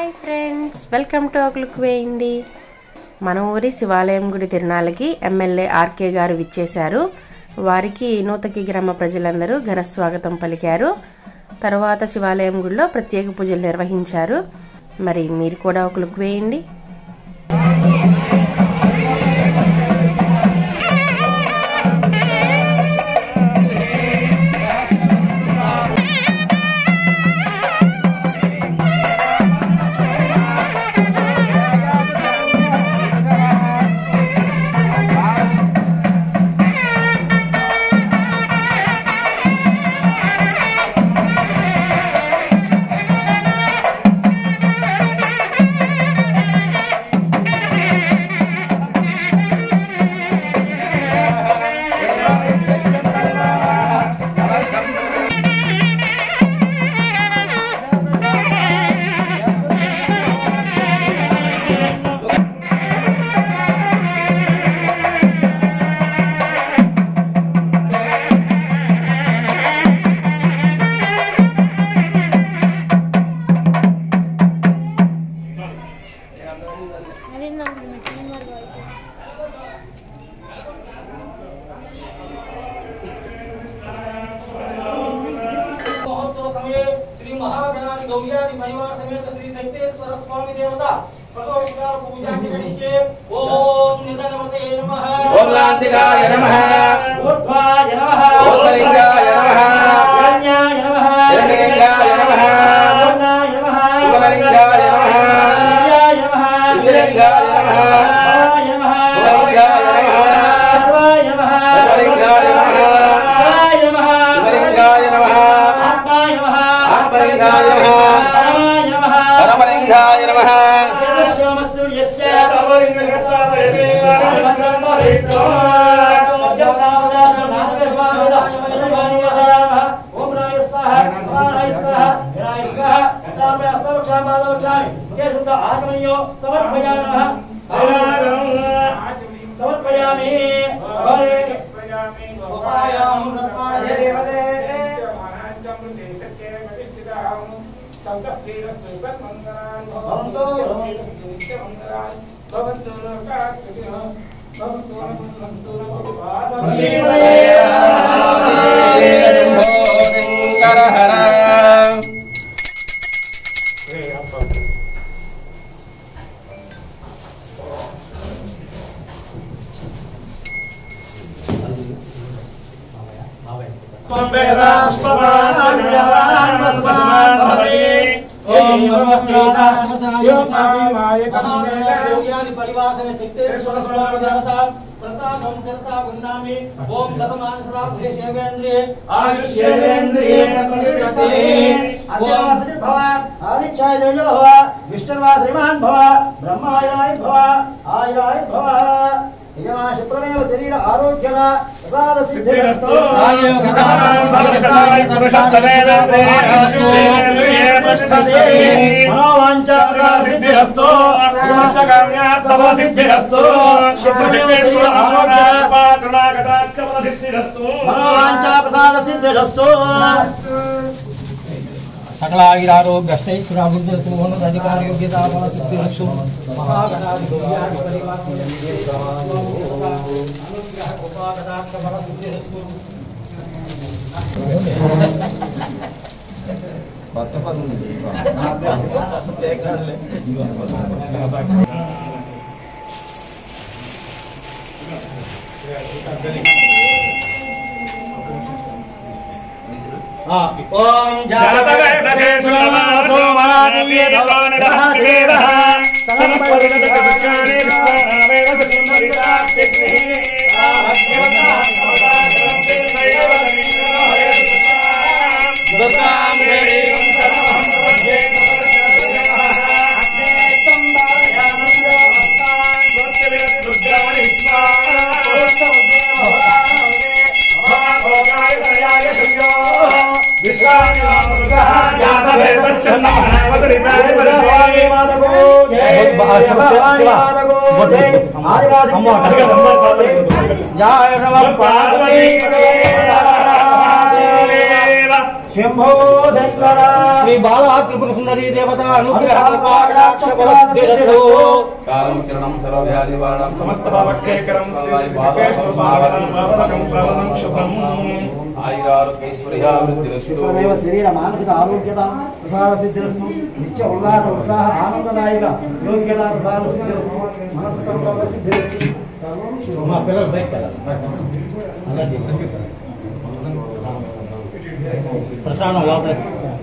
Hi friends welcome to ఒక look వేయండి మన ఊరి శివాలయం గుడి తిరునాళ్ళకి ఎమ్మెల్యే ఆర్కే గారు విచ్చేశారు వారికి నూతకి గ్రామ ప్రజలందరూ ఘన స్వాగతం పలికారు తర్వాత శివాలయం గుడిలో ప్రత్యేక పూజలు నిర్వహించారు మరి మీరు కూడా ఒక లుక్ వేయండి महोत्सव समये श्री महागणाधि गौर्यादि परिवार समेत श्री शक्तेश्वर स्वामी देवता प्रदोषकाल पूजा करिष्ये ओम निधनमते नमः ఓం లాంతికాయ నమః ऊर्ध्वाय नमः ఓం కళింగాయ నమః हिरण्याय नमः హిరణ్యలింగాయ నమః सुवर्णाय नमः శివలింగాయ నమః दिव्याय नमः శివలింగాయ నమః भवाय नमः శివలింగాయ నమః सर्वाय नमः శివలింగాయ నమః शिवाय नमः శివలింగాయ నమః आत्माय नमः ఆత్మలింగాయ నమః परमाय नमः పరమలింగాయ నమః సూర్యస్య సమర్పయామి శంకర హర परिवार में सिद्धेश्वर स्वामी देवता प्रसादम चरसा वृंदामि ओम शतमान सदा शेवेंद्रिये आयुष्येवेंद्रिये प्रतिष्ठते అద్యవాసని భవ ఆదిత్యాయో భవ విష్ణుర్వా శ్రీమాన్ భవ బ్రహ్మాయురాయ భవ ఆయురాయ భవ యజమాశ ప్రమేవ శరీర ఆరోగ్యల ప్రసాద సిద్ధిరస్తు మనోవాంఛ సిద్ధిరస్తు సిద్ధిరస్తు మనోవాంఛ ప్రసాద సిద్ధిరస్తు సకలాగిరారోగ్యష్టై సురాభివృద్ధి అధికార యోగ్యత సిద్ధిరస్సు మహాగణాధి గౌర్యాది ఓం జయ రమ పార్వతీ శంభో శంకర శ్రీ బాలా త్రిపుర సుందరీ దేవత అనుగ్రహ కృపాకటాక్ష బలసిద్ధిరస్తు. కాలం కిరణం సర్వవ్యాధి నివారణం సమస్త భవక్షేకరం శ్రీ శ్రీకేశ్వరపాదం సర్వగం సర్వదం శుభం. ఆయురారోగ్యైశ్వర్యాభివృద్ధిరస్తు త్వమేవ శరీర మానసిక ఆరోగ్యత ప్రసాద సిద్ధిరస్తు నిత్య ఉల్లాస ఉత్సాహ ఆనందదాయక యోగ్యత ప్రసాద సిద్ధిరస్తు మనస్సంతోష సిద్ధిరస్తు సర్వం శుభం మా పిల్లలు బయట ప్రసాదం లోపల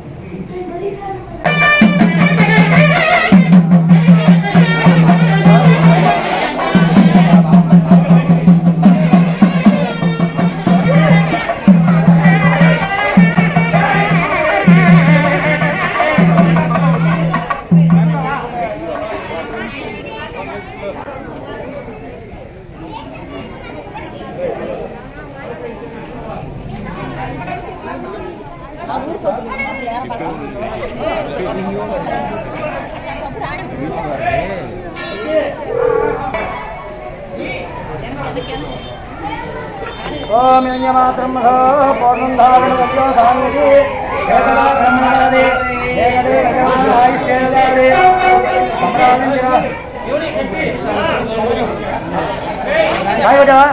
ఓం యజ్ఞమాత్రం మహో పూర్ణం ధారణ గత్వ సాంగతి ఏకదా బ్రహ్మణాది ఏకదే భగవాన్ ఆయుష్యేదాది సంప్రాదించిన కాయబెట్టవా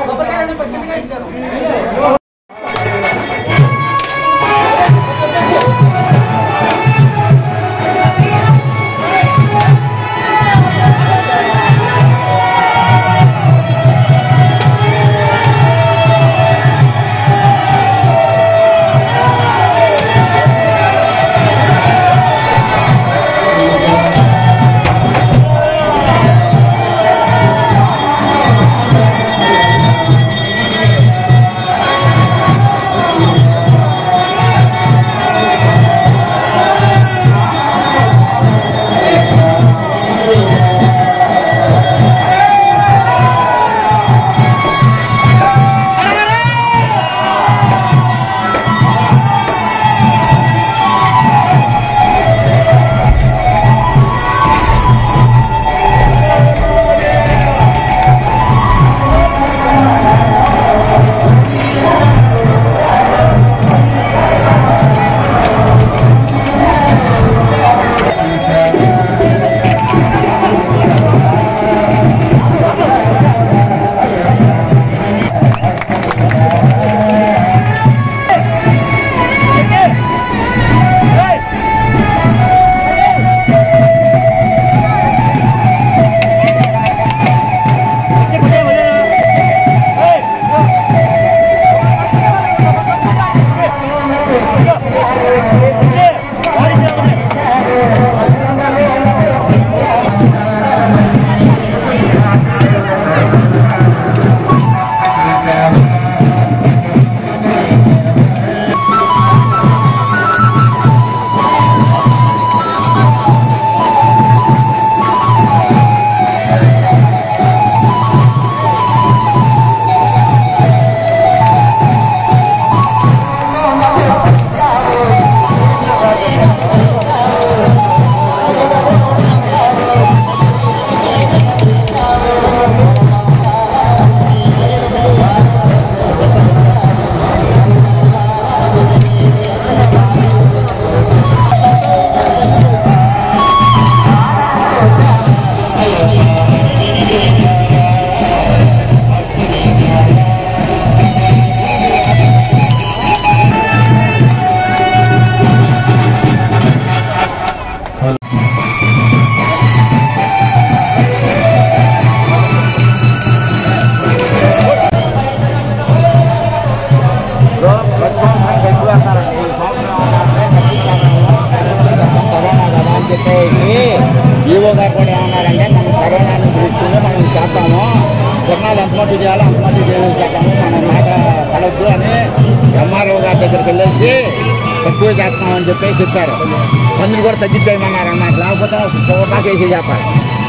ఈవో గారు కూడా ఏమన్నారంటే మనం కరోనాను దృష్టిలో మనం చేస్తాము కొన్నాళ్ళు అంత మట్టు చేయాలో అంత మట్టు చేసేసాము మనం మాట కలవద్దు అని ఎంఆర్ఓ గారి దగ్గరికి వెళ్ళేసి తక్కువ చేస్తామని చెప్పేసి చెప్పారు మందులు కూడా తగ్గించేయమన్నారు అన్నమాట లేకపోతే దాకా వేసి చెప్పాలి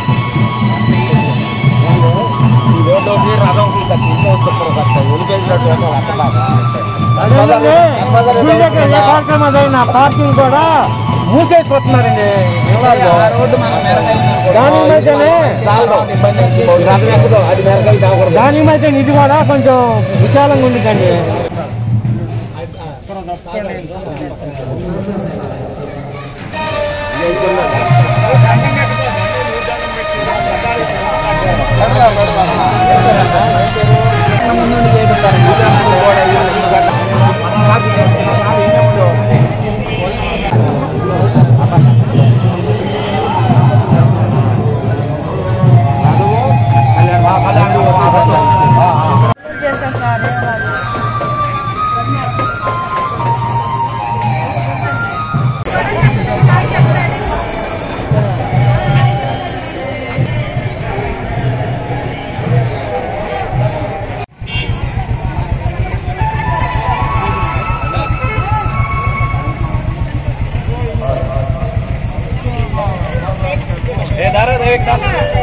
పార్కింగ్ కూడా మూసేసిపోతున్నారండి దాని మధ్యనే దాని మధ్య ఇది కూడా కొంచెం విశాలంగా ఉంటుందండి ఏ దారా దేవిక్